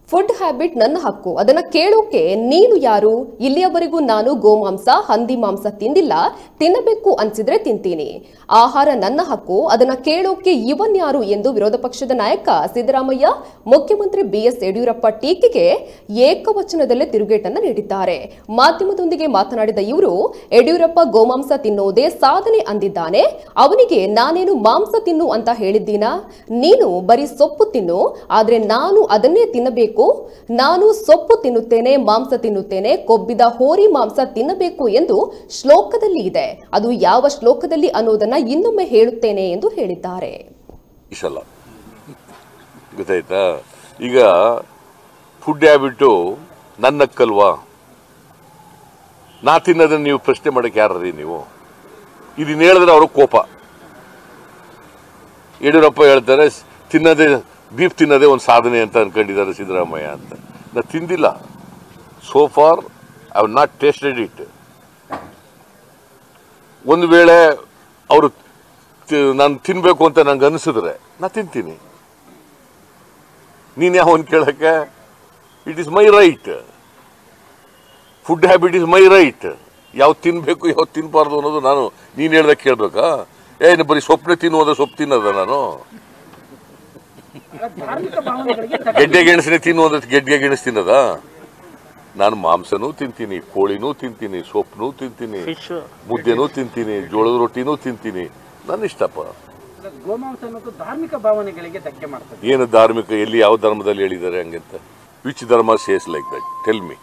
food habit ನನ್ನ ಹಕ್ಕು ಅದನ್ನ ಕೇಳೋಕೆ ನೀನು ಯಾರು ಇಲ್ಲಿಯವರೆಗೂ ನಾನು ಗೋಮಾಂಸ ಹಂದಿ ಮಾಂಸ ತಿಂದಿಲ್ಲ ತಿನ್ನಬೇಕು ಅನ್ಸಿದ್ರೆ ತಿಂತೀನಿ ಆಹಾರ ನನ್ನ ಹಕ್ಕು ಅದನ್ನ ಕೇಳೋಕೆ ಇವನ್ ಯಾರು ಎಂದು ವಿರೋಧ ಪಕ್ಷದ ನಾಯಕ ಸಿದ್ದರಾಮಯ್ಯ ಮುಖ್ಯಮಂತ್ರಿ ಬಿಎಸ್ ಯಡಿಯೂರಪ್ಪ ಟೀಕೆಗೆ ಏಕವಚನದಲ್ಲೇ ತಿರುಗೇಟನ್ನ ನೀಡಿದ್ದಾರೆ ಮಾಧ್ಯಮದೊಂದಿಗೆ ಮಾತನಾಡಿದ ಇವರು ಯಡಿಯೂರಪ್ಪ ಗೋಮಾಂಸ ತಿನ್ನೋದೇ ಸಾಧನೆ ಅಂದಿದ್ದಾನೆ ಅವನಿಗೆ ನಾನೇನು ಮಾಂಸ ತಿನ್ನು ಅಂತ ಹೇಳಿದ್ದೀನಾ ನೀನು ಬರೀ ಸೊಪ್ಪು ತಿನ್ನು ಆದ್ರೆ ನಾನು ಅದನ್ನೇ ತಿನ್ನಬೇಕು ನಾನು ಸೊಪ್ಪು ತಿನ್ನುತ್ತೇನೆ ಮಾಂಸ ತಿನ್ನುತ್ತೇನೆ ಕೊಬ್ಬಿದ ಹೋರಿ ಮಾಂಸ ತಿನ್ನಬೇಕು ಎಂದು ಶ್ಲೋಕದಲ್ಲಿ ಇದೆ ಅದು ಯಾವ ಶ್ಲೋಕದಲ್ಲಿ ಅನ್ನೋದನ್ನ ಇನ್ನೊಮ್ಮೆ ಹೇಳುತ್ತೇನೆ ಎಂದು ಹೇಳಿದ್ದಾರೆ ಇಸಲ್ಲ ಗೊತ್ತಾಯ್ತಾ ಈಗ ಫುಡ್ ಹ್ಯಾಬಿಟ್ಟು ನನ್ನಕ್ಕಲ್ವಾ ನಾ ತಿನ್ನೋದನ್ನ ನೀವು ಪ್ರಶ್ನೆ ಮಾಡಕ್ಕೆ ಯಾರ್ರಿ ನೀವು ಇದನ್ನ ಹೇಳಿದ್ರೆ ಅವ್ರ ಕೋಪ ಯಡಿಯೂರಪ್ಪ ಹೇಳ್ತಾರೆ ಸ್- ತಿನ್ನೋದೇ ಬೀಫ್ ತಿನ್ನೋದೇ ಒಂದು ಸಾಧನೆ ಅಂತ ಅನ್ಕೊಂಡಿದ್ದಾರೆ ಸಿದ್ದರಾಮಯ್ಯ ಅಂತ ನಾ ತಿಂದಿಲ್ಲ so far I have not tasted it ಒಂದು ವೇಳೆ ಅವರು ನಾನು ತಿನ್ಬೇಕು ಅಂತ ನಂಗೆ ಅನಿಸಿದ್ರೆ ನಾ ತಿಂತೀನಿ ನೀನ್ ಯಾವನ್ ಕೇಳಕ್ಕೆ it is my right food habit is my right ಯಾವ ತಿನ್ಬೇಕು ಯಾವ ತಿನ್ಬಾರ್ದು ಅನ್ನೋದು ನಾನು ನೀನ್ ಹೇಳ್ದಾಗ ಕೇಳ್ಬೇಕಾ ಏನು ಬರೀ ಸೊಪ್ಪನೆ ತಿನ್ನುವುದ ಸೊಪ್ಪು ತಿನ್ನೋದ ನಾನು ಧಾರ್ಮಿಕ ಭಾವನೆಗಳಿಗೆ ಗೆಡ್ಡೆ ಗೆಣಸನೆ ತಿನ್ನುವುದ ಗೆಡ್ಡೆ ಗೆಣಸು ತಿನ್ನದ ನಾನು ಮಾಂಸನೂ ತಿಂತೀನಿ ಕೋಳಿನೂ ತಿಂತೀನಿ ಸೊಪ್ಪು ತಿಂತೀನಿ ಮುದ್ದೆನೂ ತಿಂತೀನಿ ಜೋಳದ ರೊಟ್ಟಿನೂ ತಿಂತೀನಿ ನನ್ನ ಇಷ್ಟಪ್ಪ ಗೋಮಾಂಸ ಅನ್ನೋದು ಧಾರ್ಮಿಕ ಭಾವನೆಗಳಿಗೆ ಧಕ್ಕೆ ಮಾಡ್ತದೆ ಏನು ಧಾರ್ಮಿಕ ಎಲ್ಲಿ ಯಾವ ಧರ್ಮದಲ್ಲಿ ಹೇಳಿದ್ದಾರೆ ಹಂಗಂತ which dharma says like that tell me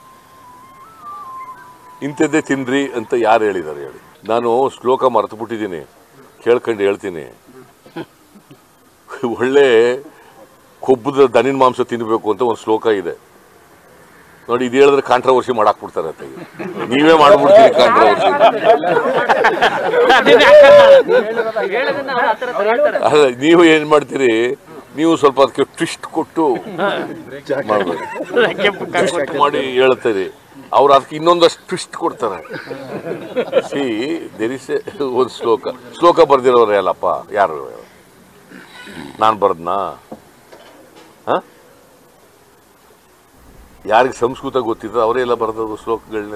ಇಂಥದ್ದೇ ತಿನ್ರಿ ಅಂತ ಯಾರು ಹೇಳಿದ್ದಾರೆ ಹೇಳಿ ನಾನು ಶ್ಲೋಕ ಮರೆತು ಬಿಟ್ಟಿದ್ದೀನಿ ಕೇಳ್ಕೊಂಡು ಹೇಳ್ತೀನಿ ಒಳ್ಳೆ ಕೊಬ್ಬದ ದನಿನ ಮಾಂಸ ತಿನ್ನಬೇಕು ಅಂತ ಒಂದು ಶ್ಲೋಕ ಇದೆ ನೋಡಿ ಇದು ಹೇಳಿದ್ರೆ ಕಾಂಟ್ರವರ್ಸಿ ಮಾಡಾಕ್ಬಿಡ್ತಾರೆ ಅಂತ ನೀವೇ ಮಾಡ್ಬಿಡ್ತೀರಿ ಕಾಂಟ್ರವರ್ಸಿ ಅಲ್ಲ ನೀವು ಏನ್ ಮಾಡ್ತೀರಿ ನೀವು ಸ್ವಲ್ಪ ಅದಕ್ಕೆ ಟ್ವಿಸ್ಟ್ ಕೊಟ್ಟು ಮಾಡ್ಬೇಕು ಟ್ವಿಸ್ಟ್ ಮಾಡಿ ಹೇಳ್ತೀರಿ ಅವ್ರು ಅದಕ್ಕೆ ಇನ್ನೊಂದಷ್ಟು ಟ್ವಿಸ್ಟ್ ಕೊಡ್ತಾರೆ ಸಿ ದೇರ್ ಇಸ್ ಒಂದು ಶ್ಲೋಕ ಶ್ಲೋಕ ಬರ್ದಿರೋರು ಯಾರಪ್ಪ ಯಾರು ನಾನು ಬರ್ದ್ನಾ ಹ ಯಾರಿಗೆ ಸಂಸ್ಕೃತ ಗೊತ್ತಿತ್ತು ಅವರೇ ಎಲ್ಲ ಬರೆದವರು ಶ್ಲೋಕಗಳನ್ನ